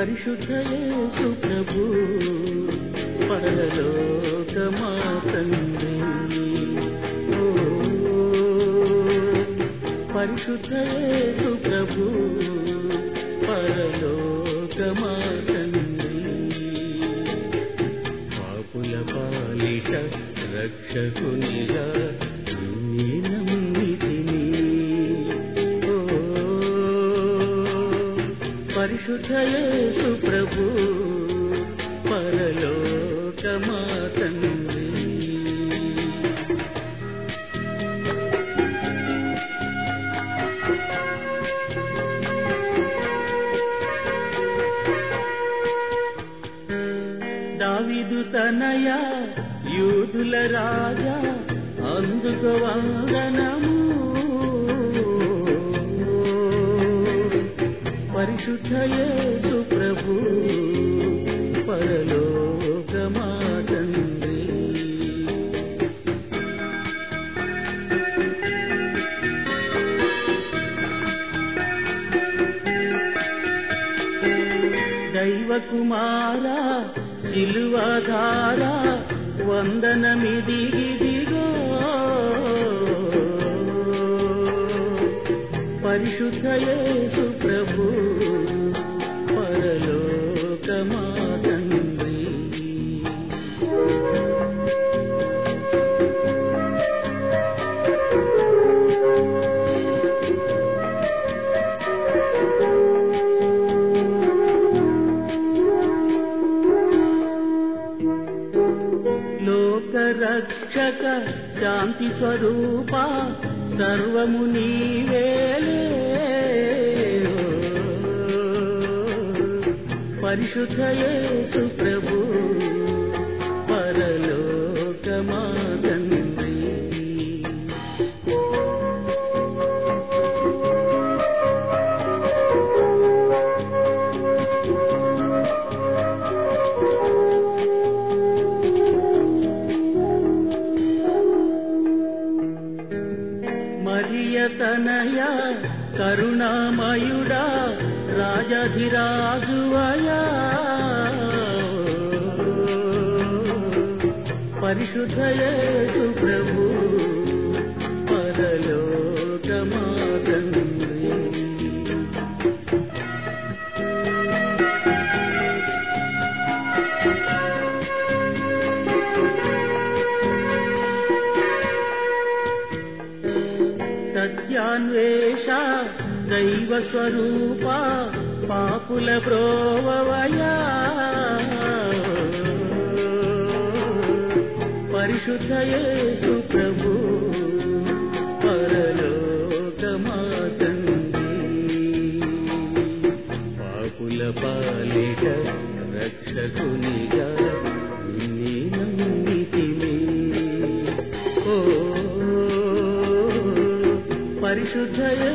పరిశుద్ధ యేసు ప్రభు పరలోకమా తండ్రి ఓ, పరిశుద్ధ యేసు ప్రభు పరలోకమా తండ్రి పాపుల పాలిట రక్షకునిగా నిన్నే నమ్మితిని ఓ పరిశుద్ధ యేసు ప్రభు పరలోకమా తండ్రి దావిదు తనయ యూదుల రాజా అందుకు వందనము పరిశుద్ధ యేసు ప్రభు పరలోకమా తండ్రి దైవ కుమార సిలువధార వందనమిదిగిదిగో పరిశుద్ధ యేసు ప్రభు పరలోకమా తండ్రి లోక రక్షక శాంతి స్వరూప సర్వము నీవేలే పరిశుద్ధ యేసు ప్రభు పరలోకమా తండ్రి మరియ తనయ కరుణామయుడా రాజధిరాజువయా పరిశుద్ధ యేసు ప్రభు పరలోకమా తండ్రి సత్యాన్వేష దైవ స్వరూప పాపుల బ్రోవయా పరిశుద్ధ యేసు ప్రభు పరలోకమా తండ్రి పాపుల పాలిట రక్షకునిగా నిన్నే నమ్మితిని ఓ పరిశుద్ధ